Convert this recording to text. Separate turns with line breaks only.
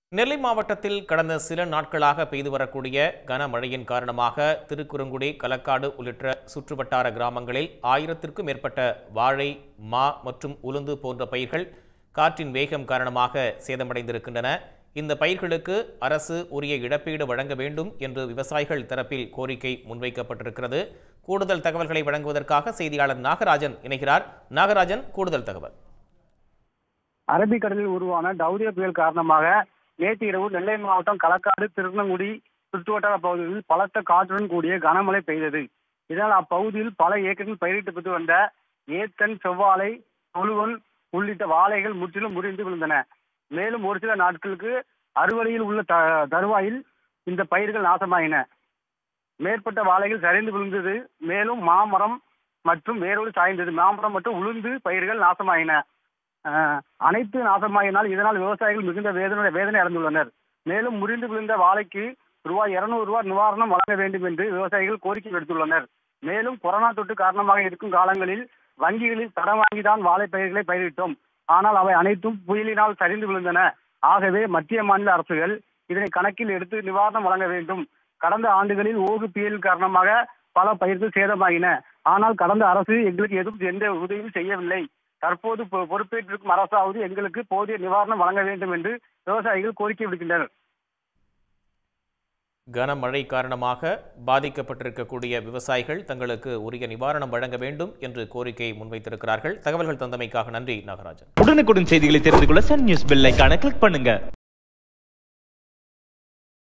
நெல்லை மாவட்டத்தில் கடந்த சில நாட்களாக பெய்து வரக்கூடிய கனமழையின் காரணமாக திருக்குறுங்குடி களக்காடு உள்ளிட்ட சுற்றுவட்டார கிராமங்களில் ஆயிரத்திற்கும் மேற்பட்ட வாழை மா மற்றும் உளுந்து போன்ற பயிர்கள் காற்றின் வேகம் காரணமாக சேதமடைந்திருக்கின்றன இந்த பயிர்களுக்கு அரசு உரிய இழப்பீடு வழங்க வேண்டும் என்று விவசாயிகள் தரப்பில் கோரிக்கை முன்வைக்கப்பட்டிருக்கிறது கூடுதல் தகவல்களை வழங்குவதற்காக செய்தியாளர் நாகராஜன் இணைகிறார் நாகராஜன் கூடுதல் தகவல்
அரபிக்கடலில் உருவான டௌரிய புயல் காரணமாக நேற்று இரவு நெல்லை மாவட்டம் களக்காடு திருநங்குடி சுற்றுவட்டார பகுதிகளில் பலத்த காற்றுடன் கூடிய கனமழை பெய்தது இதனால் அப்பகுதியில் பல ஏக்கரில் பயிரிட்டு வந்த ஏத்தன் செவ்வாழை தொழுவன் உள்ளிட்ட வாழைகள் முற்றிலும் முறிந்து விழுந்தன மேலும் ஒரு சில நாட்களுக்கு அறுவடையில் உள்ள த தருவாயில் இந்த பயிர்கள் நாசமாயின மேற்பட்ட வாழைகள் சரிந்து விழுந்தது மேலும் மாமரம் மற்றும் வேரோடு சாய்ந்தது மாமரம் மற்றும் உளுந்து பயிர்கள் நாசமாயின அஹ், அனைத்து நாசமாயினால் இதனால் விவசாயிகள் மிகுந்த வேதனை வேதனை அடைந்துள்ளனர் மேலும் முறிந்து விழுந்த வாழைக்கு ரூபாய் இருநூறு ரூபாய் நிவாரணம் வழங்க வேண்டும் என்று விவசாயிகள் கோரிக்கை விடுத்துள்ளனர் மேலும் கொரோனா தொற்று காரணமாக இருக்கும் காலங்களில் வங்கிகளில் கடன் வாங்கிதான் வாழை பயிர்களை பயிரிட்டோம் ஆனால் அவை அனைத்தும் புயலினால் சரிந்து விழுந்தன ஆகவே மத்திய மாநில அரசுகள் இதனை கணக்கில் எடுத்து நிவாரணம் வழங்க வேண்டும் கடந்த ஆண்டுகளில் ஓகு புயல் காரணமாக பல பயிர்கள் சேதமாகின ஆனால் கடந்த அரசு எங்களுக்கு எதுவும் எந்த உதவியும் செய்யவில்லை தற்போது பொ- பொறுப்பேற்றிருக்கும் அரசாவது எங்களுக்கு போதிய நிவாரணம் வழங்க வேண்டும் என்று விவசாயிகள் கோரிக்கை விடுக்கின்றனர்
கனமழை காரணமாக பாதிக்கப்பட்டிருக்கக்கூடிய விவசாயிகள் தங்களுக்கு உரிய நிவாரணம் வழங்க வேண்டும் என்று கோரிக்கையை முன்வைத்திருக்கிறார்கள் தகவல்கள் தந்தமைக்காக நன்றி நாகராஜன்
உடனுக்குடன் செய்திகளை தெரிந்து கொள்ள சன் நியூஸ் பெல் ஐகானை கிளிக் பண்ணுங்க